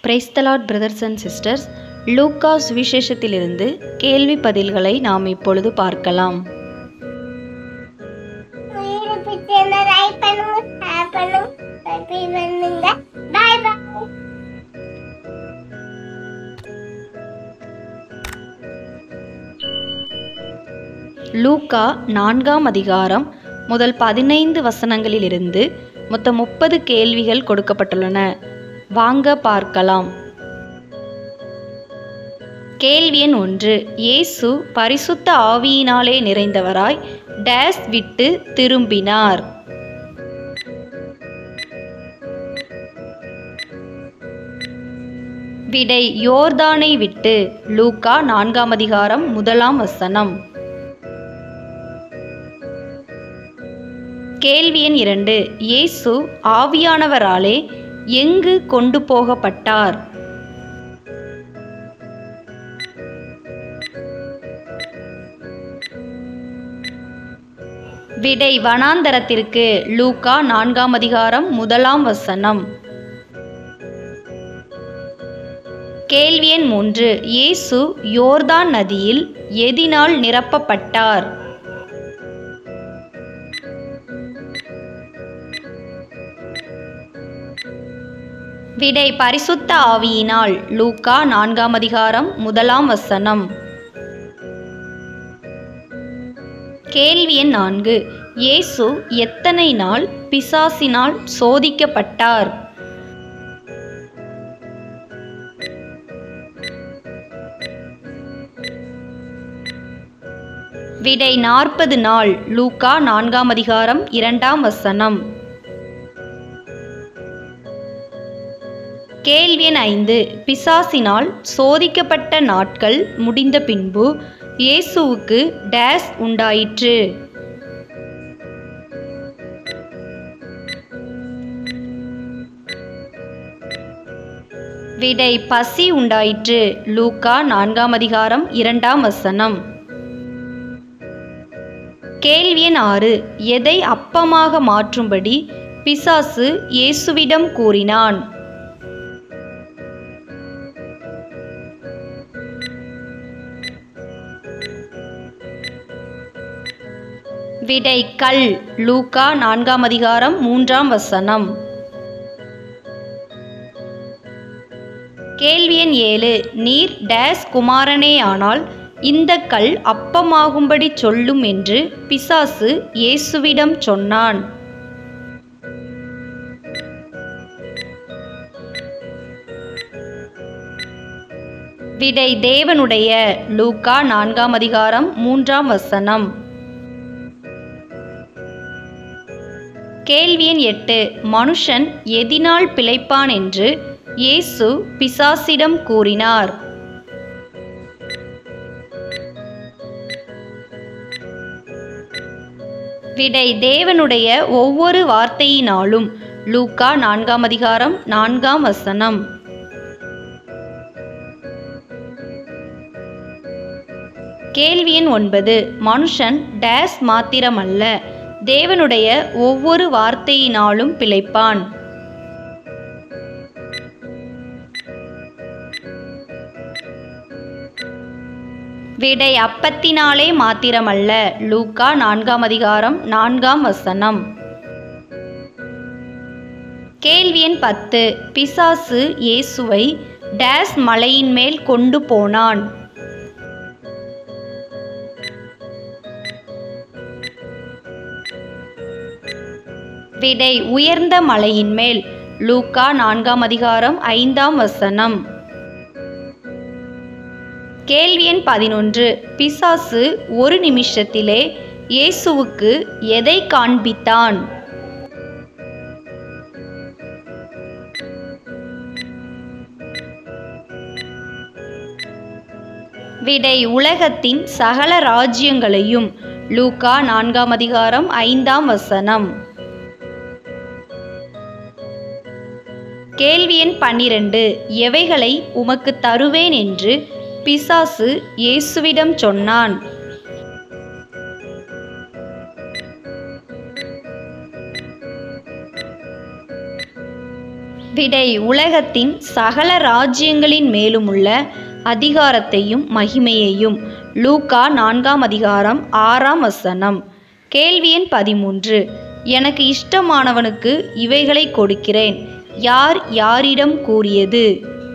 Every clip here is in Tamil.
பிரைஸ்தலாட் பிரதர்ஸ் அண்ட் சிஸ்டர்ஸ் லூக்கா சுவிசேஷத்திலிருந்து கேள்வி பதில்களை நாம் இப்பொழுது பார்க்கலாம் வீடு பிடிச்சிருந்தா லைக் பண்ணுங்க ஷேர் பண்ணுங்க சப்ஸ்கிரைப் பண்ணுங்க பாய் பாய் லூக்கா நான்காம் அதிகாரம் முதல் பதினைந்து வசனங்களிலிருந்து மொத்தம் முப்பது கேள்விகள் கொடுக்கப்பட்டுள்ளன வாங்க பார்க்கலாம் கேள்வி எண் ஒன்று இயேசு பரிசுத்த ஆவியினாலே நிறைந்தவராய் டேஸ் விட்டு திரும்பினார் விடை யோர்தானை விட்டு லூக்கா நான்காம் அதிகாரம் முதலாம் வசனம் கேள்வி எண் இரண்டு இயேசு ஆவியானவராலே எங்கு கொண்டு போகப்பட்டார் விடை வனாந்தரத்திற்கு லூக்கா நான்காம் அதிகாரம் முதலாம் வசனம் கேள்வி எண் மூன்று இயேசு யோர்தான் நதியில் எதினால் நிரப்பப்பட்டார் விடை பரிசுத்த ஆவியினால் லூக்கா நான்காம் அதிகாரம் முதலாம் வசனம் கேள்வி எண் நான்கு இயேசு எத்தனை நாள் பிசாசினால் சோதிக்கப்பட்டார் விடை நாற்பது நாள் லூக்கா நான்காம் அதிகாரம் இரண்டாம் வசனம் கேள்வி எண் ஐந்து பிசாசினால் சோதிக்கப்பட்ட நாட்கள் முடிந்த பின்பு இயேசுவுக்கு டேஸ் உண்டாயிற்று விடை பசி உண்டாயிற்று லூக்கா நான்காம் அதிகாரம் இரண்டாம் வசனம் கேள்வி எண் ஆறு எதை அப்பமாக மாற்றும்படி பிசாசு இயேசுவிடம் கூறினான் விடை கல் லூக்கா நான்காம் அதிகாரம் மூன்றாம் வசனம் கேள்வி எண் ஏழு நீர் டேஸ் குமாரனே ஆனால் இந்த கல் அப்பமாகும்படி சொல்லும் என்று பிசாசு இயேசுவிடம் சொன்னான் விடை தேவனுடைய லூக்கா நான்காம் அதிகாரம் மூன்றாம் வசனம் கேள்வி எண் எட்டு மனுஷன் எதினால் பிழைப்பான் என்று இயேசு பிசாசிடம் கூறினார் விடை தேவனுடைய ஒவ்வொரு வார்த்தையினாலும் லூக்கா நான்காம் அதிகாரம் நான்காம் வசனம் கேள்வி எண் ஒன்பது மனுஷன் டேஸ் மாத்திரமல்ல தேவனுடைய ஒவ்வொரு வார்த்தையினாலும் பிழைப்பான் விடை அப்பத்தினாலே மாத்திரமல்ல லூக்கா நான்காம் அதிகாரம் நான்காம் வசனம் கேள்வி எண் பத்து பிசாசு இயேசுவை டேஸ் மலையின் மேல் கொண்டு போனான் விடை உயர்ந்த மலையின் மேல் லூக்கா நான்காம் அதிகாரம் ஐந்தாம் வசனம் கேள்வி எண் பதினொன்று பிசாசு ஒரு நிமிஷத்திலே இயேசுவுக்கு எதை காண்பித்தான் விடை உலகத்தின் சகல ராஜ்யங்களையும் லூக்கா நான்காம் அதிகாரம் ஐந்தாம் வசனம் கேள்வி எண் பன்னிரண்டு எவைகளை உமக்கு தருவேன் என்று பிசாசு இயேசுவிடம் சொன்னான் விடை உலகத்தின் சகல ராஜ்யங்களின் மேலுமுள்ள அதிகாரத்தையும் மகிமையையும் லூக்கா நான்காம் அதிகாரம் ஆறாம் வசனம் கேள்வி எண் பதிமூன்று எனக்கு இஷ்டமானவனுக்கு இவைகளை கொடுக்கிறேன் யார் யாரிடம் கூறியது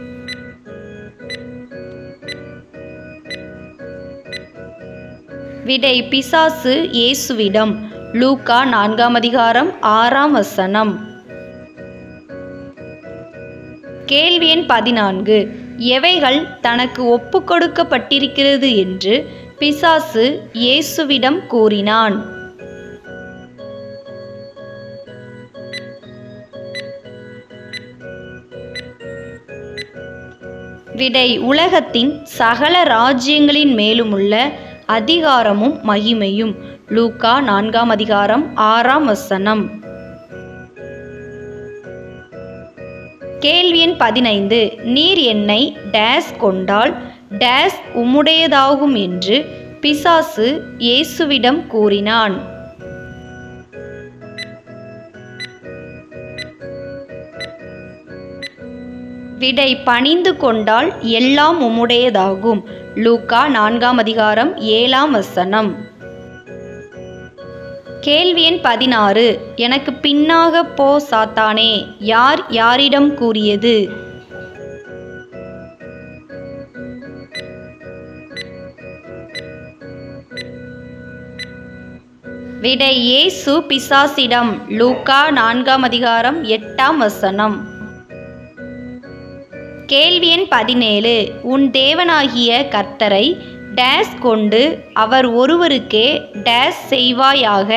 விடை பிசாசு இயேசுவிடம் லூக்கா நான்காம் அதிகாரம் ஆறாம் வசனம் கேள்வி எண் பதினான்கு எவைகள் தனக்கு ஒப்புக்கொடுக்கப்பட்டிருக்கிறது என்று பிசாசு இயேசுவிடம் கூறினான் விடை உலகத்தின் சகல ராஜ்யங்களின் மேலுமுள்ள அதிகாரமும் மகிமையும் லூக்கா நான்காம் அதிகாரம் ஆறாம் வசனம் கேள்வி எண் பதினைந்து நீர் என்னை டேஸ் கொண்டால் டேஸ் உம்முடையதாகும் என்று பிசாசு இயேசுவிடம் கூறினான் விடை பணிந்து கொண்டால் எல்லாம் உம்முடையதாகும் லூக்கா நான்காம் அதிகாரம் ஏழாம் வசனம் கேள்வி எண் பதினாறு எனக்கு பின்னாக போ சாத்தானே யார் யாரிடம் கூறியது விடை இயேசு பிசாசிடம் லூக்கா நான்காம் அதிகாரம் எட்டாம் வசனம் கேள்வி எண் பதினேழு உன் தேவனாகிய கர்த்தரை டேஸ் கொண்டு அவர் ஒருவருக்கே டேஸ் செய்வாயாக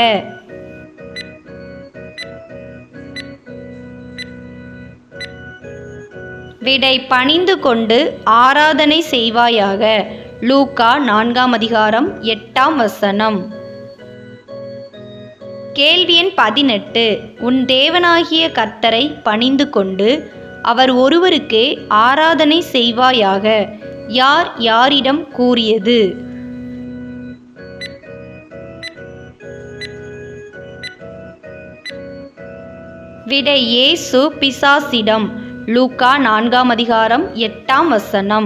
விடை பணிந்து கொண்டு ஆராதனை செய்வாயாக லூக்கா நான்காம் அதிகாரம் எட்டாம் வசனம் கேள்வி எண் பதினெட்டு உன் தேவனாகிய கர்த்தரை பணிந்து கொண்டு அவர் ஒருவருக்கே ஆராதனை செய்வாயாக யார் யாரிடம் கூறியது விடை இயேசு பிசாசிடம் லூக்கா நான்காம் அதிகாரம் எட்டாம் வசனம்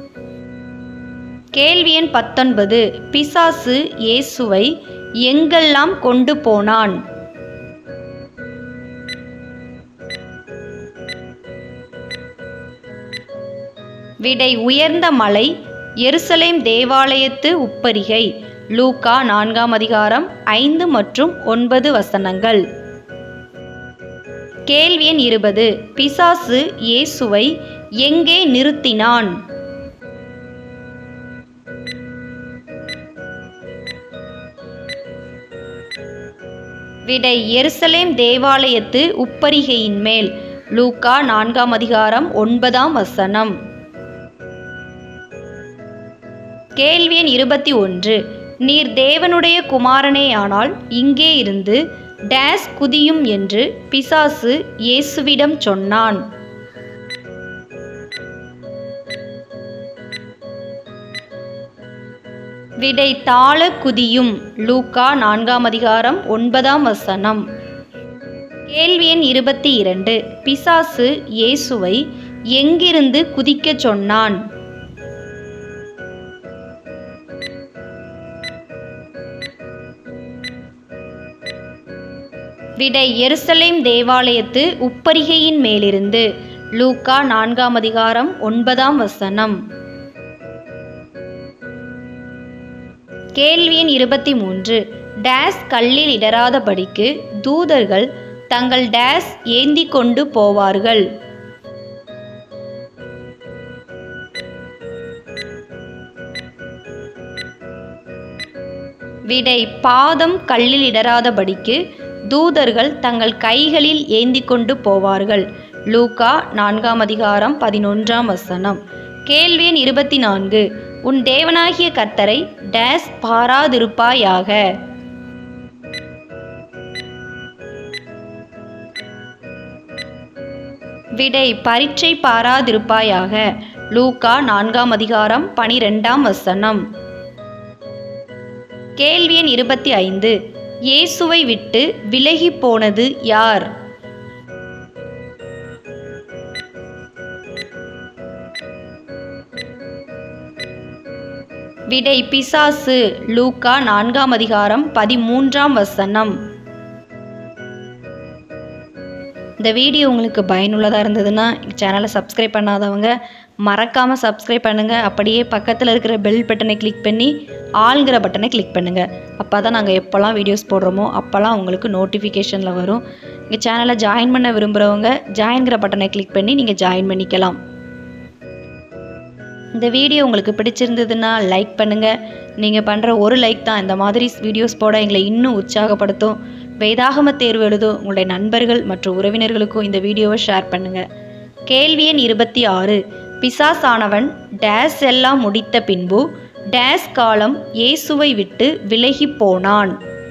கேள்வி எண் பத்தொன்பது பிசாசு இயேசுவை எங்கெல்லாம் கொண்டு போனான் விடை உயர்ந்த மலை எருசலேம் தேவாலயத்து உப்பரிகை லூக்கா நான்காம் அதிகாரம் ஐந்து மற்றும் ஒன்பது வசனங்கள் கேள்வி எண் இருபது பிசாசு இயேசுவை எங்கே நிறுத்தினான் விடை எருசலேம் தேவாலயத்து உப்பரிகையின் மேல் லூக்கா நான்காம் அதிகாரம் ஒன்பதாம் வசனம் கேள்வி எண் இருபத்தி ஒன்று நீர் தேவனுடைய குமாரனேயானால் இங்கே இருந்து டேஸ் குதியும் என்று பிசாசு இயேசுவிடம் சொன்னான் விடை தாழ குதியும் லூக்கா நான்காம் அதிகாரம் ஒன்பதாம் வசனம் கேள்வி எண் இருபத்தி இரண்டு பிசாசு இயேசுவை எங்கிருந்து குதிக்கச் சொன்னான் விடை எருசலேம் தேவாலயத்து உப்பரிகையின் மேலிருந்து லூக்கா நான்காம் அதிகாரம் ஒன்பதாம் வசனம் கேள்வி எண் இருபத்தி மூன்று டேஸ் கல்லில் இடராதபடிக்கு தூதர்கள் தங்கள் டேஸ் ஏந்தி கொண்டு போவார்கள் விடை பாதம் கல்லில் இடராதபடிக்கு தூதர்கள் தங்கள் கைகளில் ஏந்தி கொண்டு போவார்கள் லூக்கா நான்காம் அதிகாரம் பதினொன்றாம் வசனம் கேள்வி எண் இருபத்தி நான்கு உன் தேவனாகிய கர்த்தரை டேஸ் பாராதிருப்பாயாக விடை பரீட்சை பாராதிருப்பாயாக லூக்கா நான்காம் அதிகாரம் பனிரெண்டாம் வசனம் கேள்வி எண் இருபத்தி ஐந்து இயேசுவை விட்டு விலகி போனது யார் விடை பிசாசு லூக்கா நான்காம் அதிகாரம் பதிமூன்றாம் வசனம் இந்த வீடியோ உங்களுக்கு பயனுள்ளதாக இருந்ததுன்னா சேனலை சப்ஸ்கிரைப் பண்ணாதவங்க மறக்காமல் சப்ஸ்கிரைப் பண்ணுங்கள் அப்படியே பக்கத்தில் இருக்கிற பெல் பட்டனை கிளிக் பண்ணி ஆளுங்கிற பட்டனை கிளிக் பண்ணுங்கள் அப்போ தான் நாங்கள் எப்போல்லாம் வீடியோஸ் போடுறோமோ அப்போல்லாம் உங்களுக்கு நோட்டிஃபிகேஷனில் வரும் எங்கள் சேனலை ஜாயின் பண்ண விரும்புகிறவங்க ஜாயின்கிற பட்டனை கிளிக் பண்ணி நீங்கள் ஜாயின் பண்ணிக்கலாம் இந்த வீடியோ உங்களுக்கு பிடிச்சிருந்ததுன்னா லைக் பண்ணுங்கள் நீங்கள் பண்ணுற ஒரு லைக் தான் இந்த மாதிரி வீடியோஸ் போட எங்களை இன்னும் உற்சாகப்படுத்தும் வேதாகம தேர்வு எழுதும் உங்களுடைய நண்பர்கள் மற்றும் உறவினர்களுக்கும் இந்த வீடியோவை ஷேர் பண்ணுங்கள் கேள்வி எண் இருபத்தி ஆறு பிசாசானவன் டேஸ் எல்லாம் முடித்த பின்பு டேஸ் காலம் இயேசுவை விட்டு விலகி போனான்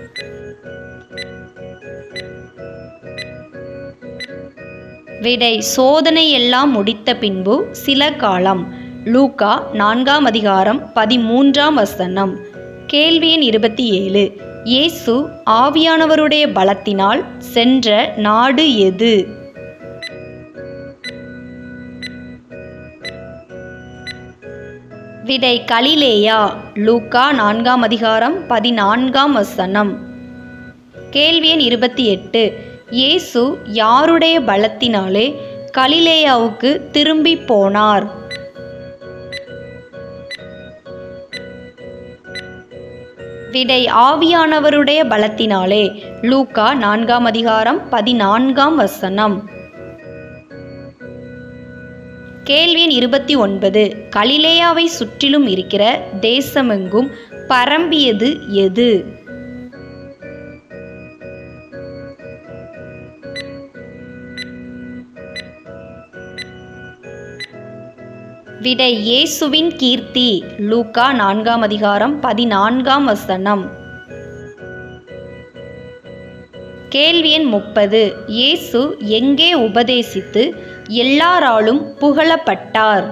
விடை சோதனை எல்லாம் முடித்த பின்பு சில காலம் லூக்கா நான்காம் அதிகாரம் பதிமூன்றாம் வசனம் கேள்வி எண் இருபத்தி ஏழு இயேசு ஆவியானவருடைய பலத்தினால் சென்ற நாடு எது விடை கலிலேயா லூக்கா நான்காம் அதிகாரம் பதினான்காம் வசனம் கேள்வி எண் இருபத்தி எட்டு இயேசு யாருடைய பலத்தினாலே கலிலேயாவுக்கு திரும்பி போனார் விடை ஆவியானவருடைய பலத்தினாலே லூக்கா நான்காம் அதிகாரம் பதினான்காம் வசனம் கேள்வி எண் இருபத்தி ஒன்பது கலிலேயாவை சுற்றிலும் இருக்கிற தேசமெங்கும் பரம்பியது எது விடை இயேசுவின் கீர்த்தி லூக்கா நான்காம் அதிகாரம் பதினான்காம் வசனம் கேள்வி எண் முப்பது இயேசு எங்கே உபதேசித்து எல்லாராலும் புகழப்பட்டார்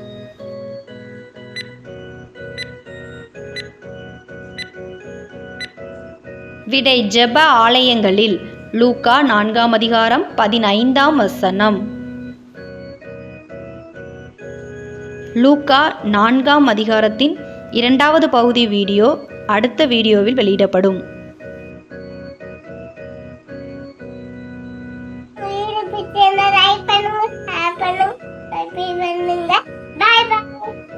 விடை ஜெப ஆலயங்களில் லூக்கா நான்காம் அதிகாரம் பதினைந்தாம் வசனம் லூக்கா நான்காம் அதிகாரத்தின் இரண்டாவது பகுதி வீடியோ அடுத்த வீடியோவில் வெளியிடப்படும் வீடியோ பிடிச்சிருந்தா லைக் பண்ணுங்க ஷேர் பண்ணுங்க சப்ஸ்கிரைப் பண்ணுங்க பாய் பாய்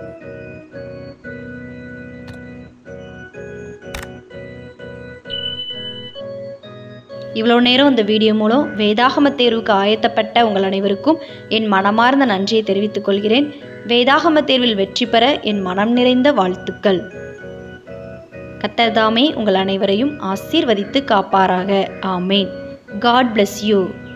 இவ்வளோ நேரம் இந்த வீடியோ மூலம் வேதாகம தேர்வுக்கு ஆயத்தப்பட்ட உங்கள் அனைவருக்கும் என் மனமார்ந்த நன்றியை தெரிவித்துக் கொள்கிறேன் வேதாகம தேர்வில் வெற்றி பெற என் மனம் நிறைந்த வாழ்த்துக்கள் கத்தர்தாமே உங்கள் அனைவரையும் ஆசீர்வதித்து காப்பாராக ஆமேன் காட் bless யூ